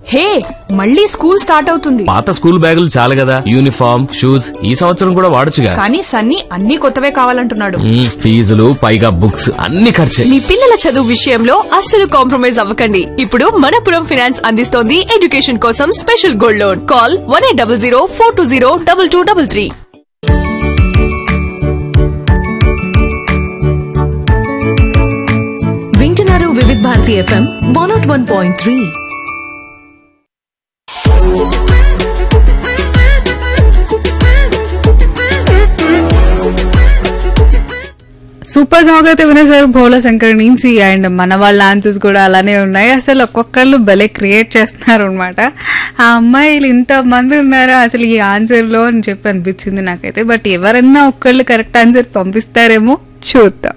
హే మళ్ళీ school start అవుతుంది పాత స్కూల్ బ్యాగులు చాలు కదా యూనిఫామ్ షూస్ ఈ సంవత్సరం కూడా వాడొచ్చుగా కానీ సన్నీ అన్ని కొత్తవే కావాలంటున్నాడు మ్మ్, ఫీజులు పైగా బుక్స్ అన్ని ఖర్చే మీ పిల్లల చదువు విషయంలో అస్సలు కాంప్రమైజ్ అవ్వకండి ఇప్పుడు మనపురం ఫైనాన్స్ అందిస్తోంది ఎడ్యుకేషన్ కోసం special gold loan call one eight double zero four two zero double two double three వింటున్నారు Vividh Bharati FM one nought one point three super song అయితే వినేసారు భోల శంకర్ నుంచి అండ్ మన వాళ్ళ ఆన్సర్స్ కూడా అలానే ఉన్నాయి అసలు ఒక్కొక్కళ్ళు భలే క్రియేట్ చేస్తున్నారు అనమాట ఆ అమ్మాయిలు ఇంత మంది ఉన్నారా అసలు ఈ ఆన్సర్ లో అని చెప్పి అనిపించింది నాకైతే బట్ ఎవరన్నా ఒక్కళ్ళు కరెక్ట్ ఆన్సర్ పంపిస్తారేమో చూద్దాం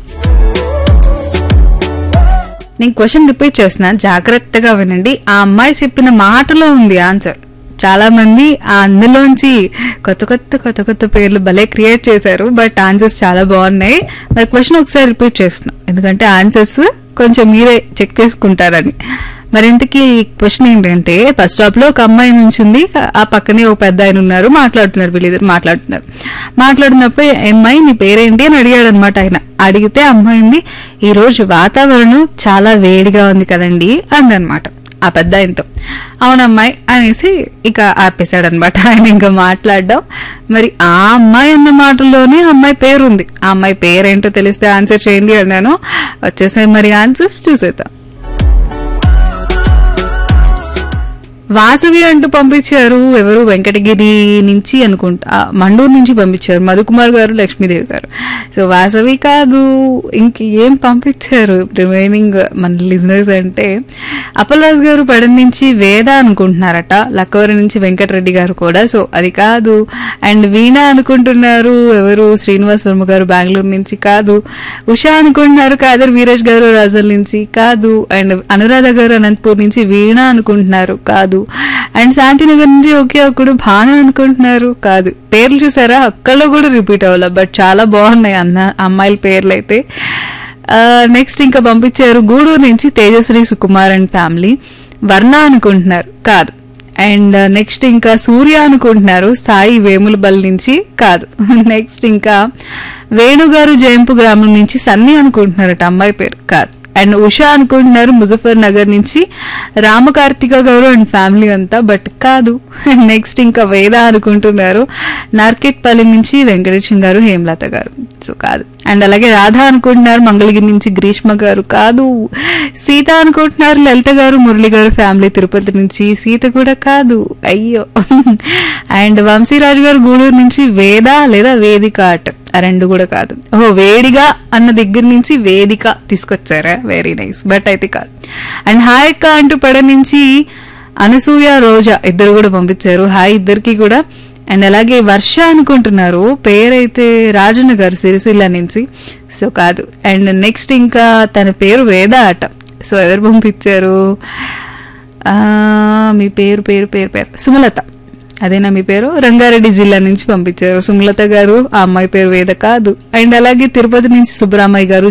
నేను క్వశ్చన్ రిపీట్ చేస్తున్నా జాగ్రత్తగా వినండి ఆ అమ్మాయి చెప్పిన మాటలో ఉంది ఆన్సర్ చాలా మంది ఆ అందులోంచి కొత్త కొత్త కొత్త కొత్త పేర్లు భలే క్రియేట్ చేశారు బట్ ఆన్సర్స్ చాలా బాగున్నాయి మరి క్వశ్చన్ ఒకసారి రిపీట్ చేస్తున్నా ఎందుకంటే ఆన్సర్స్ కొంచెం మీరే చెక్ చేసుకుంటారని మరి ఇంతకీ క్వశ్చన్ ఏంటంటే బస్ స్టాప్ లో ఒక అమ్మాయి నుంచింది ఆ పక్కనే ఒక పెద్ద ఆయన ఉన్నారు మాట్లాడుతున్నారు వీళ్ళిద్దరు మాట్లాడుతున్నారు మాట్లాడినప్పుడు అమ్మాయి నీ పేరేంటి అని అడిగాడు అనమాట ఆయన అడిగితే అమ్మాయింది ఈ రోజు వాతావరణం చాలా వేడిగా ఉంది కదండి అందనమాట ఆ పెద్ద ఆయనతో అవునమ్మాయి అనేసి ఇక ఆపేశాడు అనమాట ఆయన ఇంకా మాట్లాడడం మరి ఆ అమ్మాయి అన్న మాటల్లోనే ఆ అమ్మాయి పేరు ఉంది ఆ అమ్మాయి పేరేంటో తెలిస్తే ఆన్సర్ చేయండి అన్నాను వచ్చేసాయి మరి ఆన్సర్స్ చూసేద్దాం వాసవి అంటూ పంపించారు ఎవరు వెంకటగిరి నుంచి అనుకుంటా ఆ, మండూరు నుంచి పంపించారు మధుకుమార్ గారు లక్ష్మీదేవి గారు సో వాసవి కాదు ఇంక ఏం పంపించారు రిమైనింగ్ మన లిజనర్స్ అంటే అప్పలరాజు గారు పడన్ నుంచి వేద అనుకుంటున్నారట లక్కవరి నుంచి వెంకటరెడ్డి గారు కూడా సో అది కాదు అండ్ వీణ అనుకుంటున్నారు ఎవరు శ్రీనివాస్ వర్మ గారు బెంగళూరు నుంచి కాదు ఉషా అనుకుంటున్నారు కాదర్ వీరేష్ గారు రాజల్ నుంచి కాదు అండ్ అనురాధ గారు అనంతపూర్ నుంచి వీణ అనుకుంటున్నారు కాదు అండ్ శాంతినగర్ నుంచి ఒకే ఒకడు భాను అనుకుంటున్నారు కాదు పేర్లు చూసారా అక్కడలో కూడా రిపీట్ అవ్వాలి బట్ చాలా బాగున్నాయి అన్న అమ్మాయిల పేర్లు అయితే నెక్స్ట్ ఇంకా పంపించారు గూడూరు నుంచి తేజశ్రీ సుకుమార్ అండ్ ఫ్యామిలీ వర్ణ అనుకుంటున్నారు కాదు అండ్ నెక్స్ట్ ఇంకా సూర్య అనుకుంటున్నారు సాయి వేములబల్ నుంచి కాదు నెక్స్ట్ ఇంకా వేణుగారు జయంపు గ్రామం నుంచి సన్నీ అనుకుంటున్నారట అమ్మాయి పేరు కాదు అండ్ ఉషా అనుకుంటున్నారు ముజఫర్ నగర్ నుంచి రామకార్తిక గారు అండ్ ఫ్యామిలీ అంతా బట్ కాదు నెక్స్ట్ ఇంకా వేద అనుకుంటున్నారు నార్కెట్పల్లి నుంచి వెంకటేశం గారు హేమలత గారు సో కాదు అండ్ అలాగే రాధ అనుకుంటున్నారు మంగళగిరి నుంచి గ్రీష్మ గారు కాదు సీత అనుకుంటున్నారు లలిత గారు మురళి గారు ఫ్యామిలీ తిరుపతి నుంచి సీత కూడా కాదు అయ్యో అండ్ వంశీరాజు గారు గూడూరు నుంచి వేద లేదా వేదిక అట్ ఆ రెండు కూడా కాదు ఓ వేడిగా అన్న దగ్గర నుంచి వేదిక తీసుకొచ్చారా వెరీ నైస్ బట్ అయితే కాదు అండ్ హాయ్ అక్క అంటూ పడ నుంచి అనసూయ రోజా ఇద్దరు కూడా పంపించారు హాయ్ ఇద్దరికి కూడా అండ్ అలాగే వర్ష అనుకుంటున్నారు పేరైతే రాజన్న గారు సిరిసిల్ల నుంచి సో కాదు అండ్ నెక్స్ట్ ఇంకా తన పేరు వేద అట సో ఎవరు పంపించారు ఆ, మీ పేరు పేరు పేరు పేరు సుమలత అదేనా మీ పేరు రంగారెడ్డి జిల్లా నుంచి పంపించారు సుమలత గారు ఆ అమ్మాయి పేరు వేద కాదు అండ్ అలాగే తిరుపతి నుంచి సుబ్బరామయ్య గారు